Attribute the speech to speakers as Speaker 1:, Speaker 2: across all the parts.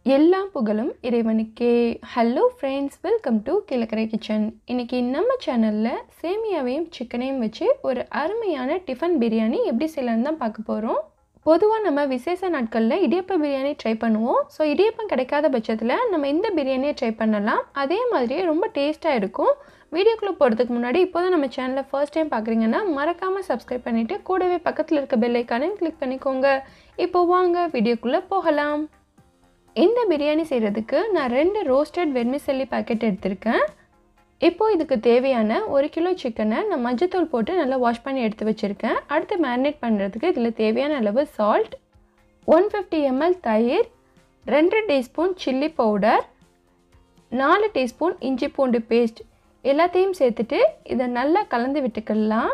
Speaker 1: எல்லா புகழும் இறைவனுக்கே hello friends welcome to Kilakarai kitchen இன்றைக்கி நம்ம சேனலில் சேமியாவையும் சிக்கனையும் வச்சு ஒரு அருமையான டிஃபன் பிரியாணி எப்படி செய்யலான்னு தான் பார்க்க போகிறோம் பொதுவாக நம்ம விசேஷ நாட்களில் இடியப்ப பிரியாணி ட்ரை பண்ணுவோம் ஸோ இடியப்பம் கிடைக்காத பட்சத்தில் நம்ம இந்த பிரியாணியை ட்ரை பண்ணலாம் அதே மாதிரியே ரொம்ப டேஸ்ட்டாக இருக்கும் வீடியோக்குள்ளே போகிறதுக்கு முன்னாடி இப்போ தான் நம்ம சேனலை ஃபர்ஸ்ட் டைம் பார்க்குறீங்கன்னா மறக்காமல் சப்ஸ்கிரைப் பண்ணிவிட்டு கூடவே பக்கத்தில் இருக்க பெல் ஐக்கானையும் கிளிக் பண்ணிக்கோங்க இப்போ வாங்க வீடியோக்குள்ளே போகலாம் இந்த பிரியாணி செய்கிறதுக்கு நான் ரெண்டு ரோஸ்டட் வெர்மிசெல்லி பாக்கெட் எடுத்திருக்கேன் இப்போது இதுக்கு தேவையான ஒரு கிலோ சிக்கனை நான் மஞ்சத்தூள் போட்டு நல்லா வாஷ் பண்ணி எடுத்து வச்சுருக்கேன் அடுத்து மேரினேட் பண்ணுறதுக்கு இதில் தேவையான அளவு சால்ட் ஒன் ஃபிஃப்டி எம்எல் தயிர் ரெண்டு டீஸ்பூன் சில்லி பவுடர் நாலு டீஸ்பூன் இஞ்சி பூண்டு பேஸ்ட் எல்லாத்தையும் சேர்த்துட்டு இதை நல்லா கலந்து விட்டுக்கலாம்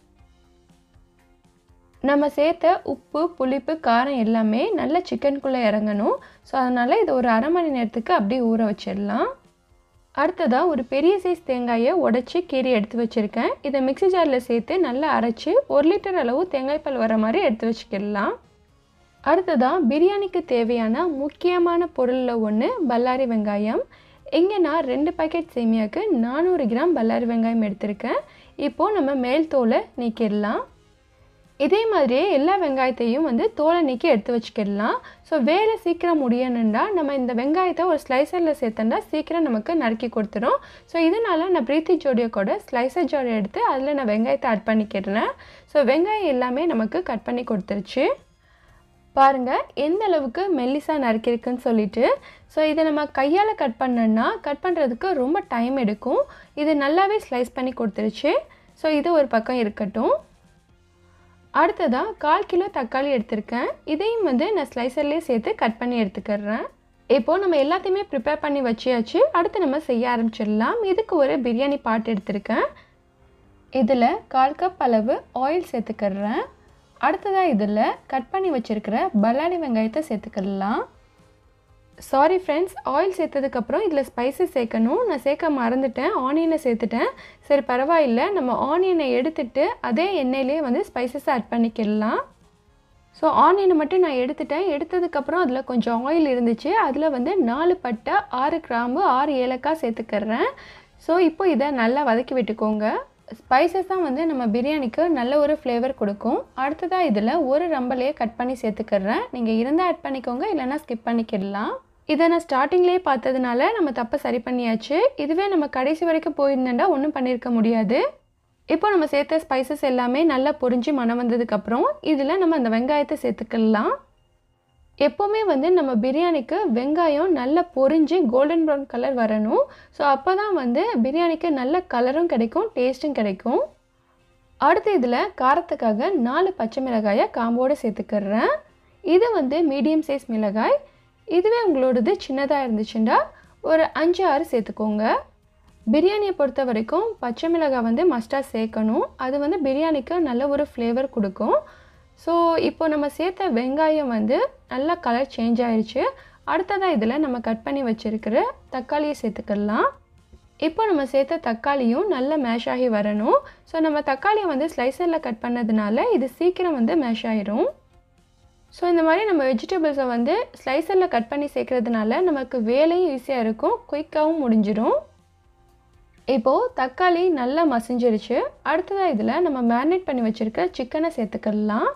Speaker 1: நம்ம சேர்த்த உப்பு புளிப்பு காரம் எல்லாமே நல்லா சிக்கனுக்குள்ளே இறங்கணும் ஸோ அதனால் இதை ஒரு அரை மணி நேரத்துக்கு அப்படியே ஊற வச்சிடலாம் அடுத்ததாக ஒரு பெரிய சைஸ் தேங்காயை உடச்சி கீரி எடுத்து வச்சுருக்கேன் இதை மிக்சி ஜாரில் சேர்த்து நல்லா அரைச்சி ஒரு லிட்டர் அளவு தேங்காய் பால் வர மாதிரி எடுத்து வச்சுக்கிடலாம் அடுத்ததாக பிரியாணிக்கு தேவையான முக்கியமான பொருளில் ஒன்று பல்லாரி வெங்காயம் இங்கே நான் ரெண்டு பாக்கெட் சேமியாவுக்கு நானூறு கிராம் பல்லாரி வெங்காயம் எடுத்திருக்கேன் இப்போது நம்ம மேல் தோலை நீக்கிடலாம் இதே மாதிரியே எல்லா வெங்காயத்தையும் வந்து தோலை நீக்கி எடுத்து வச்சுக்கிடலாம் ஸோ வேலை சீக்கிரம் முடியணுண்டா நம்ம இந்த வெங்காயத்தை ஒரு ஸ்லைசரில் சேர்த்தண்டா சீக்கிரம் நமக்கு நறுக்கி கொடுத்துரும் ஸோ இதனால் நான் பிரீத்தி ஜோடியோ கூட ஸ்லைசர் ஜோடி எடுத்து அதில் நான் வெங்காயத்தை ஆட் பண்ணிக்கிறேன் ஸோ வெங்காயம் எல்லாமே நமக்கு கட் பண்ணி கொடுத்துருச்சு பாருங்கள் எந்த அளவுக்கு மெல்லிசாக நறுக்கிருக்குன்னு சொல்லிட்டு ஸோ இதை நம்ம கையால் கட் பண்ணோன்னா கட் பண்ணுறதுக்கு ரொம்ப டைம் எடுக்கும் இது நல்லாவே ஸ்லைஸ் பண்ணி கொடுத்துருச்சு ஸோ இது ஒரு பக்கம் இருக்கட்டும் அடுத்ததாக கால் கிலோ தக்காளி எடுத்திருக்கேன் இதையும் வந்து நான் ஸ்லைசர்லேயே சேர்த்து கட் பண்ணி எடுத்துக்கிறேன் இப்போது நம்ம எல்லாத்தையுமே ப்ரிப்பேர் பண்ணி வச்சியாச்சு அடுத்து நம்ம செய்ய ஆரம்பிச்சிடலாம் இதுக்கு ஒரு பிரியாணி பாட் எடுத்திருக்கேன் இதில் கால் கப் அளவு ஆயில் சேர்த்துக்கிறேன் அடுத்ததாக இதில் கட் பண்ணி வச்சுருக்கிற பல்லாரி வெங்காயத்தை சேர்த்துக்கிடலாம் சாரி ஃப்ரெண்ட்ஸ் ஆயில் சேர்த்ததுக்கப்புறம் இதில் ஸ்பைசஸ் சேர்க்கணும் நான் சேர்க்க மறந்துட்டேன் ஆனியனை சேர்த்துட்டேன் சரி பரவாயில்லை நம்ம ஆனியனை எடுத்துட்டு அதே எண்ணெயிலே வந்து ஸ்பைசஸ் ஆட் பண்ணிக்கிடலாம் ஸோ ஆனியனை மட்டும் நான் எடுத்துட்டேன் எடுத்ததுக்கப்புறம் அதில் கொஞ்சம் ஆயில் இருந்துச்சு அதில் வந்து நாலு பட்டை ஆறு கிராம்பு ஆறு ஏலக்காய் சேர்த்துக்கிறேன் ஸோ இப்போ இதை நல்லா வதக்கி விட்டுக்கோங்க ஸ்பைசஸ் தான் வந்து நம்ம பிரியாணிக்கு நல்ல ஒரு ஃப்ளேவர் கொடுக்கும் அடுத்ததாக இதில் ஒரு ரம்பலையே கட் பண்ணி சேர்த்துக்கிறேன் நீங்கள் இருந்தால் ஆட் பண்ணிக்கோங்க இல்லைனா ஸ்கிப் பண்ணிக்கிடலாம் இதை நான் ஸ்டார்டிங்லேயே பார்த்ததுனால நம்ம தப்பை சரி பண்ணியாச்சு இதுவே நம்ம கடைசி வரைக்கும் போயிருந்தேன்டா ஒன்றும் பண்ணியிருக்க முடியாது இப்போ நம்ம சேர்த்த ஸ்பைசஸ் எல்லாமே நல்லா பொரிஞ்சு மனம் வந்ததுக்கப்புறம் இதில் நம்ம அந்த வெங்காயத்தை சேர்த்துக்கலாம் எப்போவுமே வந்து நம்ம பிரியாணிக்கு வெங்காயம் நல்லா பொரிஞ்சு கோல்டன் ப்ரௌன் கலர் வரணும் ஸோ அப்போ தான் வந்து பிரியாணிக்கு நல்ல கலரும் கிடைக்கும் டேஸ்ட்டும் கிடைக்கும் அடுத்து இதில் காரத்துக்காக நாலு பச்சை மிளகாயை காம்போடு சேர்த்துக்கிறேன் இது வந்து மீடியம் சைஸ் மிளகாய் இதுவே உங்களோடது சின்னதாக இருந்துச்சுன்னா ஒரு அஞ்சு ஆறு சேர்த்துக்கோங்க பிரியாணியை பொறுத்த வரைக்கும் பச்சை மிளகாய் வந்து மஸ்டாக சேர்க்கணும் அது வந்து பிரியாணிக்கு நல்ல ஒரு ஃப்ளேவர் கொடுக்கும் ஸோ இப்போ நம்ம சேர்த்த வெங்காயம் வந்து நல்லா கலர் சேஞ்ச் ஆயிடுச்சு அடுத்ததாக இதில் நம்ம கட் பண்ணி வச்சுருக்கிற தக்காளியை சேர்த்துக்கலாம் இப்போ நம்ம சேர்த்த தக்காளியும் நல்லா மேஷ் ஆகி வரணும் ஸோ நம்ம தக்காளியை வந்து ஸ்லைசரில் கட் பண்ணதுனால இது சீக்கிரம் வந்து மேஷ் ஆயிரும் ஸோ இந்த மாதிரி நம்ம வெஜிடபிள்ஸை வந்து ஸ்லைசரில் கட் பண்ணி சேர்க்குறதுனால நமக்கு வேலையும் ஈஸியாக இருக்கும் குயிக்காகவும் முடிஞ்சிடும் இப்போது தக்காளி நல்லா மசிஞ்சிருச்சு அடுத்ததாக இதில் நம்ம மேரினேட் பண்ணி வச்சுருக்க சிக்கனை சேர்த்துக்கலாம்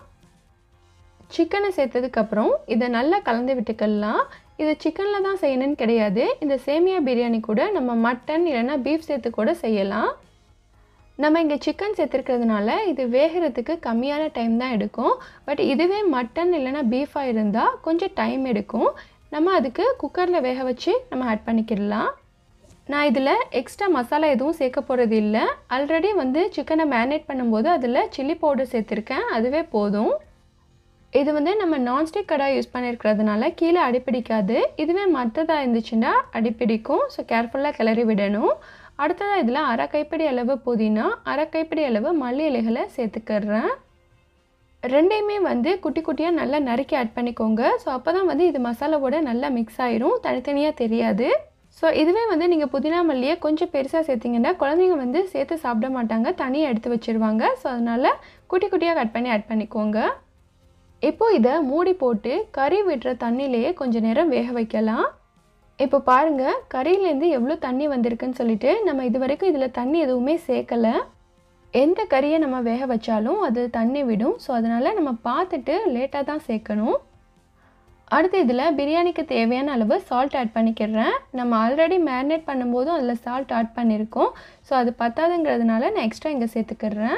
Speaker 1: சிக்கனை சேர்த்ததுக்கப்புறம் இதை நல்லா கலந்து விட்டுக்கலாம் இது சிக்கனில் தான் செய்யணும்னு கிடையாது இந்த சேமியா பிரியாணி கூட நம்ம மட்டன் இல்லைன்னா பீஃப் சேர்த்து கூட செய்யலாம் நம்ம இங்கே சிக்கன் சேர்த்துருக்கிறதுனால இது வேகிறதுக்கு கம்மியான டைம் தான் எடுக்கும் பட் இதுவே மட்டன் இல்லைனா பீஃபாக இருந்தால் கொஞ்சம் டைம் எடுக்கும் நம்ம அதுக்கு குக்கரில் வேக வச்சு நம்ம ஆட் பண்ணிக்கிடலாம் நான் இதில் எக்ஸ்ட்ரா மசாலா எதுவும் சேர்க்க போகிறது இல்லை ஆல்ரெடி வந்து சிக்கனை மேரினேட் பண்ணும்போது அதில் சில்லி பவுடர் சேர்த்துருக்கேன் அதுவே போதும் இது வந்து நம்ம நான்ஸ்டிக் கடாய் யூஸ் பண்ணியிருக்கிறதுனால கீழே அடிப்பிடிக்காது இதுவே மற்றதாக இருந்துச்சுன்னா அடிப்பிடிக்கும் ஸோ கேர்ஃபுல்லாக கிளறி விடணும் அடுத்ததாக இதில் அரை கைப்பிடி அளவு புதினா அரை கைப்பிடி அளவு மல்லி இலைகளை சேர்த்துக்கிறேன் ரெண்டையுமே வந்து குட்டி குட்டியாக நல்லா நறுக்கி ஆட் பண்ணிக்கோங்க ஸோ அப்போ தான் வந்து இது மசாலாவோட நல்லா மிக்ஸ் ஆயிரும் தனித்தனியாக தெரியாது ஸோ இதுவே வந்து நீங்கள் புதினா மல்லியை கொஞ்சம் பெருசாக சேர்த்திங்கன்னா குழந்தைங்க வந்து சேர்த்து சாப்பிட மாட்டாங்க தனியாக எடுத்து வச்சுருவாங்க ஸோ அதனால் குட்டி குட்டியாக கட் பண்ணி ஆட் பண்ணிக்கோங்க இப்போ இதை மூடி போட்டு கறி விடுற தண்ணியிலேயே கொஞ்சம் நேரம் வேக வைக்கலாம் இப்போ பாருங்கள் கறியிலேருந்து எவ்வளோ தண்ணி வந்திருக்குன்னு சொல்லிட்டு நம்ம இது வரைக்கும் இதில் தண்ணி எதுவுமே சேர்க்கலை எந்த கறியை நம்ம வேக வச்சாலும் அது தண்ணி விடும் ஸோ அதனால் நம்ம பார்த்துட்டு லேட்டாக தான் சேர்க்கணும் அடுத்து இதில் பிரியாணிக்கு தேவையான அளவு சால்ட் ஆட் பண்ணிக்கிறேன் நம்ம ஆல்ரெடி மேரினேட் பண்ணும்போதும் அதில் சால்ட் ஆட் பண்ணியிருக்கோம் ஸோ அது பத்தாதுங்கிறதுனால நான் எக்ஸ்ட்ரா இங்கே சேர்த்துக்கிறேன்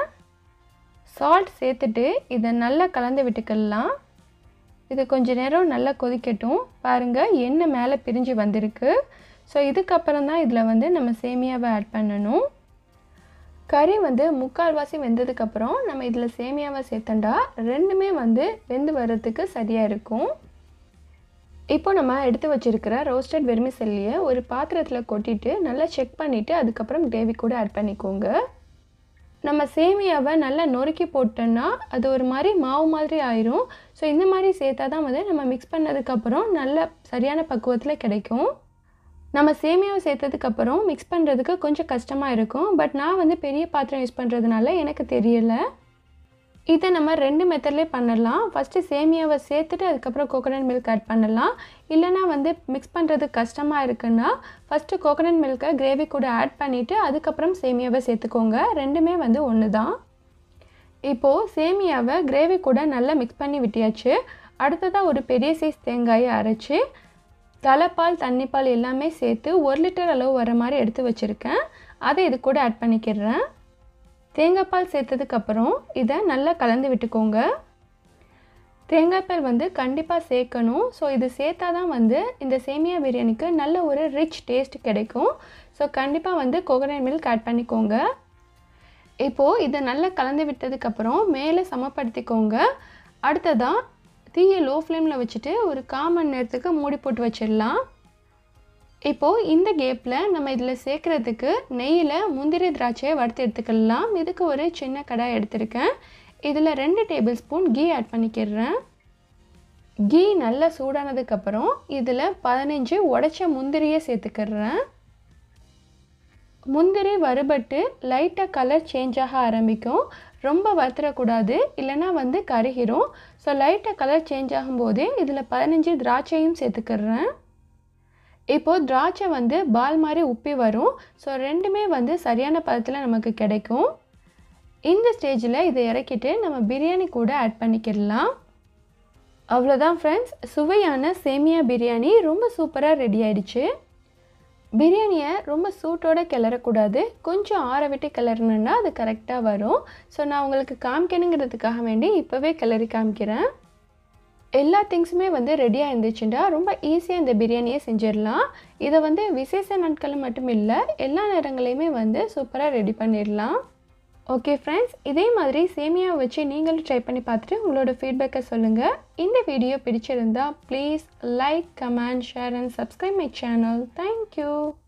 Speaker 1: சால்ட் சேர்த்துட்டு இதை நல்லா கலந்து விட்டுக்கலாம் இது கொஞ்ச நேரம் நல்லா கொதிக்கட்டும் பாருங்கள் எண்ணெய் மேலே பிரிஞ்சு வந்திருக்கு ஸோ இதுக்கப்புறம் தான் இதில் வந்து நம்ம சேமியாவை ஆட் பண்ணணும் கறி வந்து முக்கால்வாசி வெந்ததுக்கப்புறம் நம்ம இதில் சேமியாவை சேர்த்தண்டா ரெண்டுமே வந்து வெந்து வர்றதுக்கு சரியாக இருக்கும் இப்போ நம்ம எடுத்து வச்சுருக்கிற ரோஸ்டட் வெர்மிசெல்லியை ஒரு பாத்திரத்தில் கொட்டிட்டு நல்லா செக் பண்ணிவிட்டு அதுக்கப்புறம் கிரேவி கூட ஆட் பண்ணிக்கோங்க நம்ம சேமியாவை நல்லா நொறுக்கி போட்டோன்னா அது ஒரு மாதிரி மாவு மாதிரி ஆயிரும் ஸோ இந்த மாதிரி சேர்த்தா தான் வந்து நம்ம மிக்ஸ் பண்ணதுக்கப்புறம் நல்ல சரியான பக்குவத்தில் கிடைக்கும் நம்ம சேமியாவை சேர்த்ததுக்கப்புறம் மிக்ஸ் பண்ணுறதுக்கு கொஞ்சம் கஷ்டமாக இருக்கும் பட் நான் வந்து பெரிய பாத்திரம் யூஸ் பண்ணுறதுனால எனக்கு தெரியலை இதை நம்ம ரெண்டு மெத்தட்லேயே பண்ணலாம் ஃபஸ்ட்டு சேமியாவை சேர்த்துட்டு அதுக்கப்புறம் கோகோனட் மில்க் ஆட் பண்ணலாம் இல்லைனா வந்து மிக்ஸ் பண்ணுறதுக்கு கஷ்டமாக இருக்குன்னா ஃபஸ்ட்டு கோகோனட் மில்கை கிரேவி கூட ஆட் பண்ணிவிட்டு அதுக்கப்புறம் சேமியாவை சேர்த்துக்கோங்க ரெண்டுமே வந்து ஒன்று தான் இப்போது சேமியாவை கிரேவி கூட நல்லா மிக்ஸ் பண்ணி விட்டியாச்சு அடுத்ததாக ஒரு பெரிய சைஸ் தேங்காயை அரைச்சி தலைப்பால் தண்ணிப்பால் எல்லாமே சேர்த்து ஒரு லிட்டர் அளவு வர மாதிரி எடுத்து வச்சுருக்கேன் அதை இது கூட ஆட் பண்ணிக்கிறேன் தேங்காய் பால் சேர்த்ததுக்கப்புறம் இதை நல்லா கலந்து விட்டுக்கோங்க தேங்காய் பால் வந்து கண்டிப்பாக சேர்க்கணும் ஸோ இது சேர்த்தா தான் வந்து இந்த சேமியா பிரியாணிக்கு நல்ல ஒரு ரிச் டேஸ்ட் கிடைக்கும் ஸோ கண்டிப்பாக வந்து கோகனட் மில்க் ஆட் பண்ணிக்கோங்க இப்போது இதை நல்லா கலந்து விட்டதுக்கப்புறம் மேலே சமப்படுத்திக்கோங்க அடுத்ததாக தீயை லோ ஃப்ளேமில் வச்சுட்டு ஒரு கால் மணி நேரத்துக்கு மூடி போட்டு வச்சிடலாம் இப்போது இந்த கேப்பில் நம்ம இதில் சேர்க்குறதுக்கு நெய்யில் முந்திரி திராட்சையை வறுத்து எடுத்துக்கலாம் இதுக்கு ஒரு சின்ன கடாய் எடுத்திருக்கேன் இதில் ரெண்டு டேபிள் ஸ்பூன் கீ ஆட் பண்ணிக்கிறேன் கீ நல்லா சூடானதுக்கப்புறம் இதில் பதினஞ்சு உடச்ச முந்திரியை சேர்த்துக்கிறேன் முந்திரி வறுபட்டு லைட்டாக கலர் சேஞ்ச் ஆக ஆரம்பிக்கும் ரொம்ப வறுத்துடக்கூடாது இல்லைனா வந்து கருகிரும் ஸோ லைட்டாக கலர் சேஞ்ச் ஆகும்போதே இதில் பதினஞ்சு திராட்சையும் சேர்த்துக்கிறேன் இப்போது திராட்சை வந்து பால் மாதிரி உப்பி வரும் ஸோ ரெண்டுமே வந்து சரியான பதத்தில் நமக்கு கிடைக்கும் இந்த ஸ்டேஜில் இதை இறக்கிட்டு நம்ம பிரியாணி கூட ஆட் பண்ணிக்கிடலாம் அவ்வளோதான் ஃப்ரெண்ட்ஸ் சுவையான சேமியா பிரியாணி ரொம்ப சூப்பராக ரெடி ஆயிடுச்சு பிரியாணியை ரொம்ப சூட்டோடு கிளறக்கூடாது கொஞ்சம் ஆற விட்டு கிளறினோன்னா அது கரெக்டாக வரும் ஸோ நான் உங்களுக்கு காமிக்கணுங்கிறதுக்காக வேண்டி இப்போவே கிளறி காமிக்கிறேன் எல்லா திங்ஸுமே வந்து ரெடியாக இருந்துச்சுன்னா ரொம்ப ஈஸியாக இந்த பிரியாணியை செஞ்சிடலாம் இதை வந்து விசேஷ நாட்கள் மட்டும் இல்லை எல்லா நேரங்களையுமே வந்து சூப்பராக ரெடி பண்ணிடலாம் ஓகே ஃப்ரெண்ட்ஸ் இதே மாதிரி சேமியாவை வச்சு நீங்களும் ட்ரை பண்ணி பார்த்துட்டு உங்களோட ஃபீட்பேக்கை சொல்லுங்கள் இந்த வீடியோ பிடிச்சிருந்தா please like comment share and subscribe my channel thank you